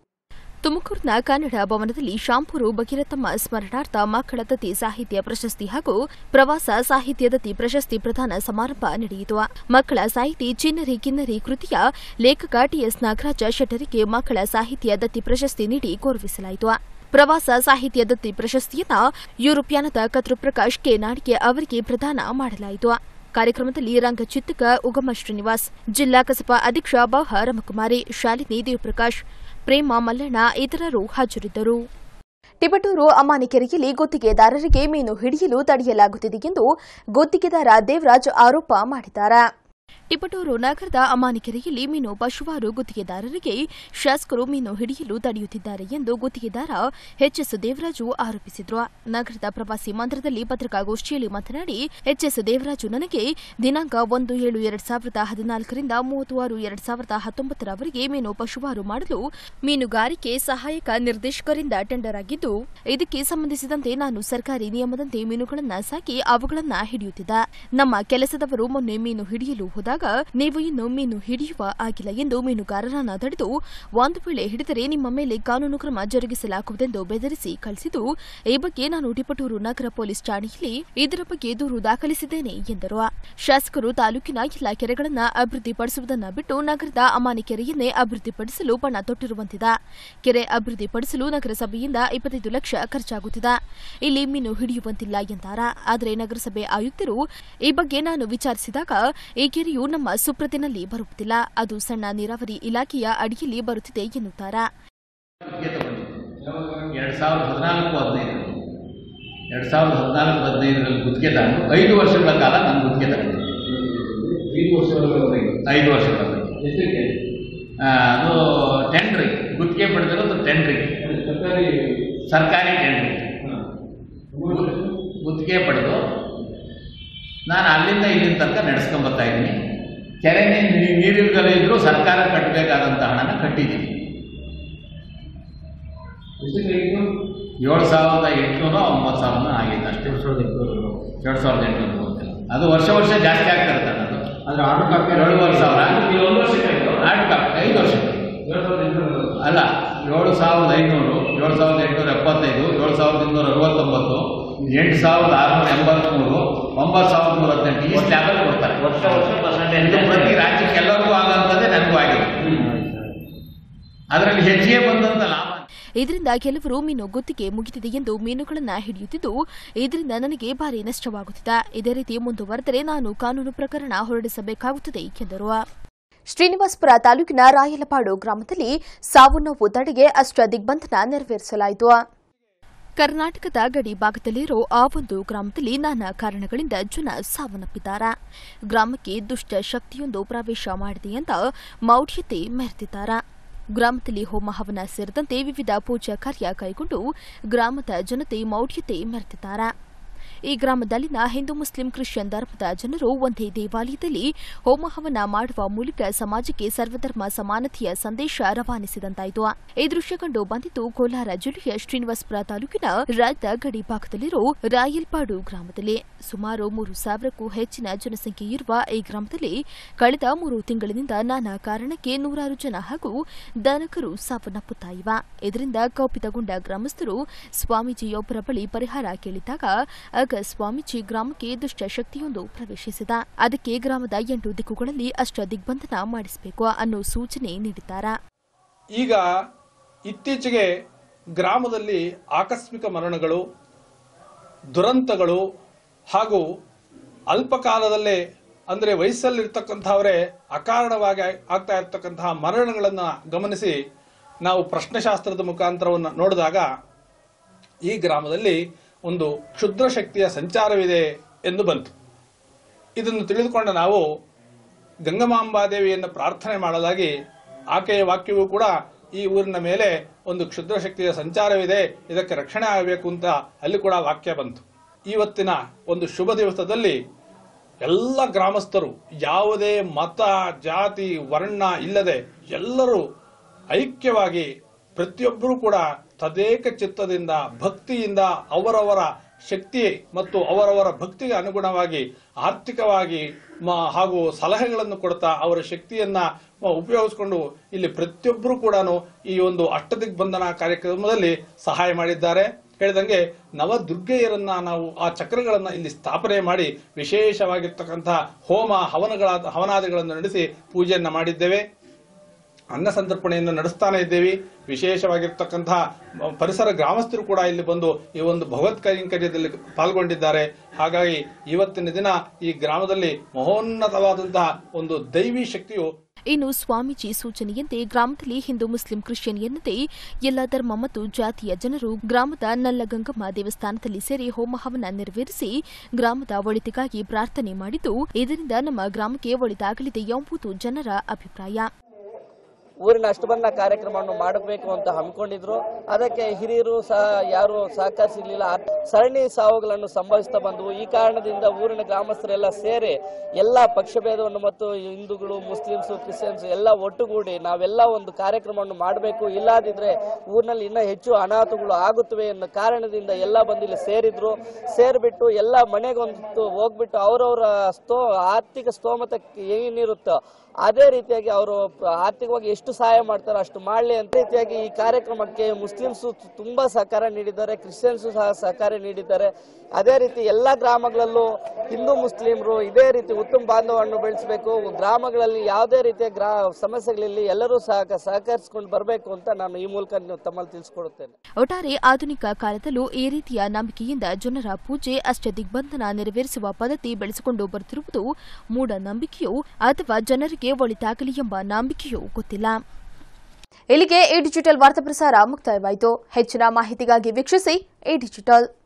ತುಮಕೂರಿನ ಕನ್ನಡ ಭವನದಲ್ಲಿ ಶಾಂಪೂರು ಭಗೀರಥಮ್ಮ ಸ್ಮರಣಾರ್ಥ ಮಕ್ಕಳ ದತ್ತಿ ಸಾಹಿತ್ಯ ಪ್ರಶಸ್ತಿ ಹಾಗೂ ಪ್ರವಾಸ ಸಾಹಿತ್ಯ ದತ್ತಿ ಪ್ರಶಸ್ತಿ ಪ್ರದಾನ ಸಮಾರಂಭ ನಡೆಯಿತು ಮಕ್ಕಳ ಸಾಹಿತಿ ಚಿನ್ನರಿ ಕಿನ್ನರಿ ಕೃತಿಯ ಲೇಖಕ ಟಿಎಸ್ ನಾಗರಾಜ ಶೆಟ್ಟರಿಗೆ ಮಕ್ಕಳ ಸಾಹಿತ್ಯ ದತ್ತಿ ಪ್ರಶಸ್ತಿ ನೀಡಿ ಗೌರವಿಸಲಾಯಿತು ಪ್ರವಾಸ ಸಾಹಿತ್ಯ ದತ್ತಿ ಪ್ರಶಸ್ತಿಯನ್ನ ಯುರೋಪಿಯಾನದ ಕತ್ರು ಪ್ರಕಾಶ್ ಕೆ ನಾಡಿಗೆ ಅವರಿಗೆ ಪ್ರದಾನ ಮಾಡಲಾಯಿತು ಕಾರ್ಯಕ್ರಮದಲ್ಲಿ ರಂಗಚಿತ್ತಕ ಉಗಮ ಶ್ರೀನಿವಾಸ್ ಜಿಲ್ಲಾ ಕಸಪ ಅಧ್ಯಕ್ಷ ಬಹ ರಮಕುಮಾರಿ ಶಾಲಿನಿ ದೇವಪ್ರಕಾಶ್ ಪ್ರೇಮ ಮಲ್ಲಣ್ಣ ಇತರರು ಹಾಜರಿದ್ದರು ಟಿಬಟೂರು ಅಮಾನಿಕೆರೆಯಲ್ಲಿ ಗುತ್ತಿಗೆದಾರರಿಗೆ ಮೀನು ಹಿಡಿಯಲು ತಡೆಯಲಾಗುತ್ತಿದೆ ಎಂದು ಗುತ್ತಿಗೆದಾರ ದೇವರಾಜ್ ಆರೋಪ ಮಾಡಿದ್ದಾರೆ ಟಿಪಟೂರು ನಗರದ ಅಮಾನಿಕೆರೆಯಲ್ಲಿ ಮೀನು ಪಶುವಾರು ಗುತ್ತಿಗೆದಾರರಿಗೆ ಶಾಸಕರು ಮೀನು ಹಿಡಿಯಲು ತಡೆಯುತ್ತಿದ್ದಾರೆ ಎಂದು ಗುತ್ತಿಗೆದಾರ ಎಚ್ಎಸ್ ದೇವರಾಜು ಆರೋಪಿಸಿದ್ರು ನಗರದ ಪ್ರವಾಸಿ ಮಂದಿರದಲ್ಲಿ ಪತ್ರಿಕಾಗೋಷ್ಠಿಯಲ್ಲಿ ಮಾತನಾಡಿ ಎಚ್ಎಸ್ ದೇವರಾಜು ನನಗೆ ದಿನಾಂಕ ಒಂದು ಏಳು ಎರಡ್ ಸಾವಿರದ ಹದಿನಾಲ್ಕರಿಂದ ಮೂವತ್ತು ಆರು ಎರಡ್ ಸಾವಿರದ ಹತ್ತೊಂಬತ್ತರವರೆಗೆ ಮೀನು ಪಶುವಾರು ಮಾಡಲು ಮೀನುಗಾರಿಕೆ ಸಹಾಯಕ ನಿರ್ದೇಶಕರಿಂದ ಟೆಂಡರ್ ಆಗಿದ್ದು ಇದಕ್ಕೆ ಸಂಬಂಧಿಸಿದಂತೆ ನಾನು ಸರ್ಕಾರಿ ನಿಯಮದಂತೆ ಮೀನುಗಳನ್ನು ಸಾಕಿ ಅವುಗಳನ್ನು ಹಿಡಿಯುತ್ತಿದ್ದ ನಮ್ಮ ಕೆಲಸದವರು ಮೊನ್ನೆ ಮೀನು ಹಿಡಿಯಲು ಹೋದಾಗ ನೀವು ಇನ್ನು ಮೀನು ಹಿಡಿಯುವ ಆಗಿಲ್ಲ ಎಂದು ಮೀನುಗಾರರನ್ನ ತಡೆದು ಒಂದು ವೇಳೆ ಹಿಡಿದರೆ ನಿಮ್ಮ ಮೇಲೆ ಕಾನೂನು ಕ್ರಮ ಜರುಗಿಸಲಾಗುವುದೆಂದು ಬೆದರಿಸಿ ಕಳಿಸಿದ್ದು ಈ ಬಗ್ಗೆ ನಾನು ಟಿಪಟೂರು ನಗರ ಪೊಲೀಸ್ ಠಾಣೆಯಲ್ಲಿ ಇದರ ಬಗ್ಗೆ ದೂರು ದಾಖಲಿಸಿದ್ದೇನೆ ಎಂದರು ಶಾಸಕರು ತಾಲೂಕಿನ ಎಲ್ಲ ಕೆರೆಗಳನ್ನು ಅಭಿವೃದ್ಧಿಪಡಿಸುವುದನ್ನು ಬಿಟ್ಟು ನಗರದ ಅಮಾನಿ ಕೆರೆಯನ್ನೇ ಅಭಿವೃದ್ಧಿಪಡಿಸಲು ಬಣ್ಣ ತೊಟ್ಟಿರುವಂತಿದೆ ಕೆರೆ ಅಭಿವೃದ್ಧಿಪಡಿಸಲು ನಗರಸಭೆಯಿಂದ ಇಪ್ಪತ್ತೈದು ಲಕ್ಷ ಖರ್ಚಾಗುತ್ತಿದೆ ಇಲ್ಲಿ ಮೀನು ಹಿಡಿಯುವಂತಿಲ್ಲ ಎಂದಾರ ಆದರೆ ನಗರಸಭೆ ಆಯುಕ್ತರು ಈ ಬಗ್ಗೆ ನಾನು ವಿಚಾರಿಸಿದಾಗ ಈ ಕೆರೆಯು ನಮ್ಮ ಸುಪ್ರತಿನಲ್ಲಿ ಬರುವುದಿಲ್ಲ ಅದು ಸಣ್ಣ ನೀರಾವರಿ ಇಲಾಖೆಯ ಅಡಿಯಲ್ಲಿ ಬರುತ್ತಿದೆ ಎನ್ನುತ್ತಾರೆ ಎರಡು ಸಾವಿರದ ಹದಿನಾಲ್ಕು ಹದಿನೈದು ಎರಡು ಸಾವಿರದ ಹದಿನಾಲ್ಕು ಹದಿನೈದರಲ್ಲಿ ಗುತ್ತಿಗೆ ತಗೊಂಡು ಐದು ವರ್ಷಗಳ ಕಾಲ ನಾನು ಗುತ್ತಿಗೆ ತಗೊಂಡಿದ್ದೆ ಐದು ವರ್ಷಗಳ ಐದು ವರ್ಷಗಳ ಆ, ಅದು ಟೆಂಡ್ರಿಂಗ್ ಗುತ್ತಿಗೆ ಪಡೆದಿರೋದು ಟೆಂಡ್ರಿಂಗ್ ಸರ್ಕಾರಿ ಟೆಂಡ್ರಿಂಗ್ ಗುತ್ತಿಗೆ ಪಡೆದು ನಾನು ಅಲ್ಲಿಂದ ಇಲ್ಲಿನ ತನಕ ನಡೆಸ್ಕೊಂಡ್ ಬರ್ತಾ ಇದ್ದೀನಿ ಕೆರೆ ನೀರು ನೀರಿಲ್ದಲೇ ಇದ್ರೂ ಸರ್ಕಾರ ಕಟ್ಟಬೇಕಾದಂಥ ಹಣನ ಕಟ್ಟಿದ್ದೀನಿ ಏಳು ಸಾವಿರದ ಎಂಟುನೂರ ಒಂಬತ್ತು ಸಾವಿರ ಆಗಿದೆ ಅಷ್ಟೇ ಎರಡು ಸಾವಿರದ ಎಂಟುನೂರು ಗೊತ್ತಿಲ್ಲ ಅದು ವರ್ಷ ವರ್ಷ ಜಾಸ್ತಿ ಆಗ್ತಾ ಇರುತ್ತೆ ಅದು ಅಂದ್ರೆ ಆರ್ಡರ್ ಕಾಪಿ ಏಳುವರೆ ಸಾವಿರ ಒಂದು ವರ್ಷಕ್ಕೆ ಆರ್ಟ್ ಕಾಪಿ ಐದು ವರ್ಷ ಅಲ್ಲ ಏಳು ಸಾವಿರದ ಐನೂರು ಏಳು ಸಾವಿರದ ಎಂಟುನೂರ ಎಪ್ಪತ್ತೈದು ಏಳು ಸಾವಿರದ ಇನ್ನೂರ ಅರವತ್ತೊಂಬತ್ತು ಎಂಟು ಸಾವಿರದ ಆರುನೂರ ಎಂಬತ್ಮೂರು ಒಂಬತ್ತು ಸಾವಿರದ ನೂರ ಹದಿನೆಂಟು ಈ ಸ್ಲ್ಯಾಬಲ್ ಕೊಡ್ತಾರೆ ವರ್ಷ ವರ್ಷ ಪರ್ಸೆಂಟೇಜ್ ಇದು ಪ್ರತಿ ರಾಜ್ಯಕ್ಕೆ ಎಲ್ಲರಿಗೂ ಆಗಂಥದ್ದೇ ನನಗೂ ಆಗಿದೆ ಅದರಲ್ಲಿ ಹೆಚ್ಚಿಗೆ ಬಂದಂಥ ಲಾಭ ಇದರಿಂದ ಕೆಲವರು ಮೀನು ಗುತ್ತಿಗೆ ಮುಗಿದಿದೆ ಎಂದು ಮೀನುಗಳನ್ನ ಹಿಡಿಯುತ್ತಿದ್ದು ಇದರಿಂದ ನನಗೆ ಭಾರಿ ನಷ್ಟವಾಗುತ್ತಿದೆ ಇದೇ ರೀತಿ ಮುಂದುವರೆದರೆ ನಾನು ಕಾನೂನು ಪ್ರಕರಣ ಹೊರಡಿಸಬೇಕಾಗುತ್ತದೆ ಎಂದರು ಶ್ರೀನಿವಾಸಪುರ ತಾಲೂಕಿನ ರಾಯಲಪಾಡು ಗ್ರಾಮದಲ್ಲಿ ಸಾವು ನೋವು ತಡೆಗೆ ಅಷ್ಟ ದಿಗ್ಬಂಧನ ನೆರವೇರಿಸಲಾಯಿತು ಕರ್ನಾಟಕದ ಗಡಿ ಭಾಗದಲ್ಲಿರೋ ಆ ಒಂದು ಗ್ರಾಮದಲ್ಲಿ ನಾನಾ ಕಾರಣಗಳಿಂದ ಜನ ಸಾವನ್ನಪ್ಪಿದ್ದಾರೆ ಗ್ರಾಮಕ್ಕೆ ದುಷ್ಟ ಶಕ್ತಿಯೊಂದು ಪ್ರವೇಶ ಮಾಡಿದೆ ಅಂತ ಮೌಢ್ಯತೆ ಮೆರೆದಿದ್ದಾರೆ ಗ್ರಾಮದಲ್ಲಿ ಹೋಮ ಹವನ ಸೇರಿದಂತೆ ವಿವಿಧ ಪೂಜಾ ಕಾರ್ಯ ಕೈಗೊಂಡು ಗ್ರಾಮದ ಜನತೆ ಮೌಢ್ಯತೆ ಮೆರೆದಿದ್ದಾರೆ ಈ ಗ್ರಾಮದಲ್ಲಿನ ಹಿಂದೂ ಮುಸ್ಲಿಂ ಕ್ರಿಶ್ಚಿಯನ್ ಧರ್ಮದ ಜನರು ಒಂದೇ ದೇವಾಲಯದಲ್ಲಿ ಹೋಮ ಹವನ ಮಾಡುವ ಮೂಲಕ ಸಮಾಜಕ್ಕೆ ಸರ್ವಧರ್ಮ ಸಮಾನತೆಯ ಸಂದೇಶ ರವಾನಿಸಿದಂತಾಯಿತು ಈ ದೃಶ್ಯ ಕಂಡು ಬಂದಿದ್ದು ಕೋಲಾರ ಜಿಲ್ಲೆಯ ಶ್ರೀನಿವಾಸಪುರ ತಾಲೂಕಿನ ರಾಜ್ಯದ ಗಡಿ ಭಾಗದಲ್ಲಿರೋ ರಾಯಲ್ಪಾಡು ಗ್ರಾಮದಲ್ಲಿ ಸುಮಾರು ಮೂರು ಸಾವಿರಕ್ಕೂ ಹೆಚ್ಚಿನ ಜನಸಂಖ್ಯೆ ಇರುವ ಈ ಗ್ರಾಮದಲ್ಲಿ ಕಳೆದ ಮೂರು ತಿಂಗಳಿನಿಂದ ನಾನಾ ಕಾರಣಕ್ಕೆ ನೂರಾರು ಜನ ಹಾಗೂ ದನಕರು ಸಾವನ್ನಪ್ಪುತ್ತಾ ಇವೆ ಇದರಿಂದ ಕೌಪಿತಗೊಂಡ ಗ್ರಾಮಸ್ಥರು ಸ್ವಾಮೀಜಿಯೊಬ್ಬರ ಬಳಿ ಪರಿಹಾರ ಕೇಳಿದಾಗ ಆಗ ಸ್ವಾಮೀಜಿ ಗ್ರಾಮಕ್ಕೆ ದುಷ್ಟ ಶಕ್ತಿಯೊಂದು ಪ್ರವೇಶಿಸಿದ ಅದಕ್ಕೆ ಗ್ರಾಮದ ಎಂಟು ದಿಕ್ಕುಗಳಲ್ಲಿ ಅಷ್ಟ ದಿಗ್ಬಂಧನ ಮಾಡಿಸಬೇಕು ಅನ್ನೋ ಸೂಚನೆ ನೀಡಿದ್ದಾರೆ ಈಗ ಇತ್ತೀಚೆಗೆ ಗ್ರಾಮದಲ್ಲಿ ಆಕಸ್ಮಿಕ ಮರಣಗಳು ದುರಂತಗಳು ಹಾಗೂ ಅಲ್ಪಕಾಲದಲ್ಲೇ ಅಂದರೆ ವಯಸ್ಸಲ್ಲಿರ್ತಕ್ಕಂಥವರೇ ಅಕಾರಣವಾಗಿ ಆಗ್ತಾ ಇರ್ತಕ್ಕಂತಹ ಮರಣಗಳನ್ನು ಗಮನಿಸಿ ನಾವು ಪ್ರಶ್ನೆಶಾಸ್ತ್ರದ ಮುಖಾಂತರವನ್ನು ನೋಡಿದಾಗ ಈ ಗ್ರಾಮದಲ್ಲಿ ಒಂದು ಕ್ಷುದ್ರ ಶಕ್ತಿಯ ಸಂಚಾರವಿದೆ ಎಂದು ಬಂತು ಇದನ್ನು ತಿಳಿದುಕೊಂಡ ನಾವು ಗಂಗಮಾಂಬಾದೇವಿಯನ್ನು ಪ್ರಾರ್ಥನೆ ಮಾಡಲಾಗಿ ಆಕೆಯ ವಾಕ್ಯವೂ ಕೂಡ ಈ ಊರಿನ ಮೇಲೆ ಒಂದು ಕ್ಷುದ್ರ ಶಕ್ತಿಯ ಸಂಚಾರವಿದೆ ಇದಕ್ಕೆ ರಕ್ಷಣೆ ಆಗಬೇಕು ಅಂತ ಅಲ್ಲಿ ಕೂಡ ವಾಕ್ಯ ಬಂತು ಇವತ್ತಿನ ಒಂದು ಶುಭ ದಿವಸದಲ್ಲಿ ಎಲ್ಲ ಗ್ರಾಮಸ್ಥರು ಯಾವುದೇ ಮತ ಜಾತಿ ವರ್ಣ ಇಲ್ಲದೆ ಎಲ್ಲರೂ ಐಕ್ಯವಾಗಿ ಪ್ರತಿಯೊಬ್ಬರೂ ಕೂಡ ತದೇಕ ಚಿತ್ತದಿಂದ ಭಕ್ತಿಯಿಂದ ಅವರವರ ಶಕ್ತಿ ಮತ್ತು ಅವರವರ ಭಕ್ತಿಗೆ ಅನುಗುಣವಾಗಿ ಆರ್ಥಿಕವಾಗಿ ಮ- ಹಾಗೂ ಸಲಹೆಗಳನ್ನು ಕೊಡ್ತಾ ಅವರ ಶಕ್ತಿಯನ್ನ ಮ- ಉಪಯೋಗಿಸಿಕೊಂಡು ಇಲ್ಲಿ ಪ್ರತಿಯೊಬ್ಬರು ಕೂಡ ಈ ಒಂದು ಅಷ್ಟದಿಗ್ಬಂಧನ ಕಾರ್ಯಕ್ರಮದಲ್ಲಿ ಸಹಾಯ ಮಾಡಿದ್ದಾರೆ ಹೇಳಿದಂಗೆ ನವದುರ್ಗೆಯರನ್ನ ನಾವು ಆ ಚಕ್ರಗಳನ್ನ ಇಲ್ಲಿ ಸ್ಥಾಪನೆ ಮಾಡಿ ವಿಶೇಷವಾಗಿರ್ತಕ್ಕಂತಹ ಹೋಮ ಹವನಗಳ ಹವನಾದಿಗಳನ್ನು ನಡೆಸಿ ಪೂಜೆಯನ್ನ ಮಾಡಿದ್ದೇವೆ ಅನ್ನ ಸಂತರ್ಪಣೆಯನ್ನು ನಡೆಸ್ತಾನೆ ಇದ್ದೇವೆ ವಿಶೇಷವಾಗಿರ್ತಕ್ಕಂತಹ ಪರಿಸರ ಗ್ರಾಮಸ್ಥರು ಕೂಡ ಇಲ್ಲಿ ಬಂದು ಈ ಒಂದು ಭಗವತ್ ಕೈಂಕರ್ಯದಲ್ಲಿ ಪಾಲ್ಗೊಂಡಿದ್ದಾರೆ ಹಾಗಾಗಿ ಇವತ್ತಿನ ದಿನ ಈ ಗ್ರಾಮದಲ್ಲಿ ಮಹೋನ್ನತವಾದಂತಹ ಒಂದು ದೈವಿ ಶಕ್ತಿಯು ಇನ್ನು ಸ್ವಾಮೀಜಿ ಸೂಚನೆಯಂತೆ ಗ್ರಾಮದಲ್ಲಿ ಹಿಂದೂ ಮುಸ್ಲಿಂ ಕ್ರಿಶ್ಚಿಯನ್ ಎನ್ನದೇ ಎಲ್ಲ ಧರ್ಮ ಮತ್ತು ಜಾತಿಯ ಜನರು ಗ್ರಾಮದ ನಲ್ಲಗಂಗಮ್ಮ ದೇವಸ್ಥಾನದಲ್ಲಿ ಸೇರಿ ಹೋಮ ಹವನ ನೆರವೇರಿಸಿ ಗ್ರಾಮದ ಒಳಿತಿಗಾಗಿ ಪ್ರಾರ್ಥನೆ ಮಾಡಿದ್ದು ಇದರಿಂದ ನಮ್ಮ ಗ್ರಾಮಕ್ಕೆ ಒಳಿತಾಗಲಿದೆ ಎಂಬುದು ಜನರ ಅಭಿಪ್ರಾಯ ಊರಿನ ಅಷ್ಟಬಂಧ ಕಾರ್ಯಕ್ರಮವನ್ನು ಮಾಡಬೇಕು ಅಂತ ಹಮ್ಮಿಕೊಂಡಿದ್ರು ಅದಕ್ಕೆ ಹಿರಿಯರು ಸಹ ಯಾರು ಸಹಕರಿಸಲಿಲ್ಲ ಸರಣಿ ಸಾವುಗಳನ್ನು ಸಂಭವಿಸ್ತಾ ಬಂದವು ಈ ಕಾರಣದಿಂದ ಊರಿನ ಗ್ರಾಮಸ್ಥರೆಲ್ಲ ಸೇರಿ ಎಲ್ಲ ಪಕ್ಷಭೇದವನ್ನು ಮತ್ತು ಹಿಂದೂಗಳು ಮುಸ್ಲಿಮ್ಸ್ ಕ್ರಿಶ್ಚಿಯನ್ಸ್ ಎಲ್ಲ ಒಟ್ಟುಗೂಡಿ ನಾವೆಲ್ಲ ಒಂದು ಕಾರ್ಯಕ್ರಮವನ್ನು ಮಾಡಬೇಕು ಇಲ್ಲದಿದ್ರೆ ಊರಿನಲ್ಲಿ ಇನ್ನೂ ಹೆಚ್ಚು ಅನಾಹುತಗಳು ಆಗುತ್ತವೆ ಅನ್ನೋ ಕಾರಣದಿಂದ ಎಲ್ಲ ಬಂದು ಇಲ್ಲಿ ಸೇರಿದ್ರು ಸೇರಿಬಿಟ್ಟು ಎಲ್ಲ ಮನೆಗೊಂದು ಹೋಗ್ಬಿಟ್ಟು ಅವರವರ ಸ್ತೋ ಆರ್ಥಿಕ ಸ್ತೋಮತಕ್ಕೆ ಏನಿರುತ್ತೋ ಅದೇ ರೀತಿಯಾಗಿ ಅವರು ಆರ್ಥಿಕವಾಗಿ ಎಷ್ಟು ಸಹಾಯ ಮಾಡ್ತಾರೋ ಅಷ್ಟು ಮಾಡಲಿ ಅಂತ ರೀತಿಯಾಗಿ ಈ ಕಾರ್ಯಕ್ರಮಕ್ಕೆ ಮುಸ್ಲಿಮ್ಸ್ ತುಂಬಾ ಸಹಕಾರ ನೀಡಿದ್ದಾರೆ ಕ್ರಿಶ್ಚಿಯನ್ಸ್ ಸಹ ಸಹಕಾರ ನೀಡಿದ್ದಾರೆ ಅದೇ ರೀತಿ ಎಲ್ಲ ಗ್ರಾಮಗಳಲ್ಲೂ ಹಿಂದೂ ಮುಸ್ಲಿಮರು ಇದೇ ರೀತಿ ಉತ್ತಮ ಬಾಂಧವವನ್ನು ಬೆಳೆಸಬೇಕು ಗ್ರಾಮಗಳಲ್ಲಿ ಯಾವುದೇ ರೀತಿಯ ಗ್ರಾ ಸಮಸ್ಯೆಗಳಲ್ಲಿ ಎಲ್ಲರೂ ಸಹ ಸಹಕರಿಸಿಕೊಂಡು ಬರಬೇಕು ಅಂತ ನಾನು ಈ ಮೂಲಕ ನೀವು ತಮ್ಮಲ್ಲಿ ತಿಳಿಸ್ಕೊಡುತ್ತೇನೆ ಒಟ್ಟಾರೆ ಆಧುನಿಕ ಕಾಲದಲ್ಲೂ ಈ ರೀತಿಯ ನಂಬಿಕೆಯಿಂದ ಜನರ ಪೂಜೆ ಅಷ್ಟದಿಗ್ಬಂಧನ ನೆರವೇರಿಸುವ ಪದ್ಧತಿ ಬೆಳೆಸಿಕೊಂಡು ಬರುತ್ತಿರುವುದು ಮೂಢನಂಬಿಕೆಯೋ ಅಥವಾ ಜನರಿಗೆ ಒಳಿತಾಗಲಿ ಎಂಬ ನಂಬಿಕೆಯೋ ಗೊತ್ತಿಲ್ಲ ಇಲ್ಲಿಗೆ ಎ ಡಿಜಿಟಲ್ ವಾರ್ತಾ ಪ್ರಸಾರ ಮುಕ್ತಾಯವಾಯಿತು ಹೆಚ್ಚಿನ ಮಾಹಿತಿಗಾಗಿ ವೀಕ್ಷಿಸಿ ಎ ಡಿಜಿಟಲ್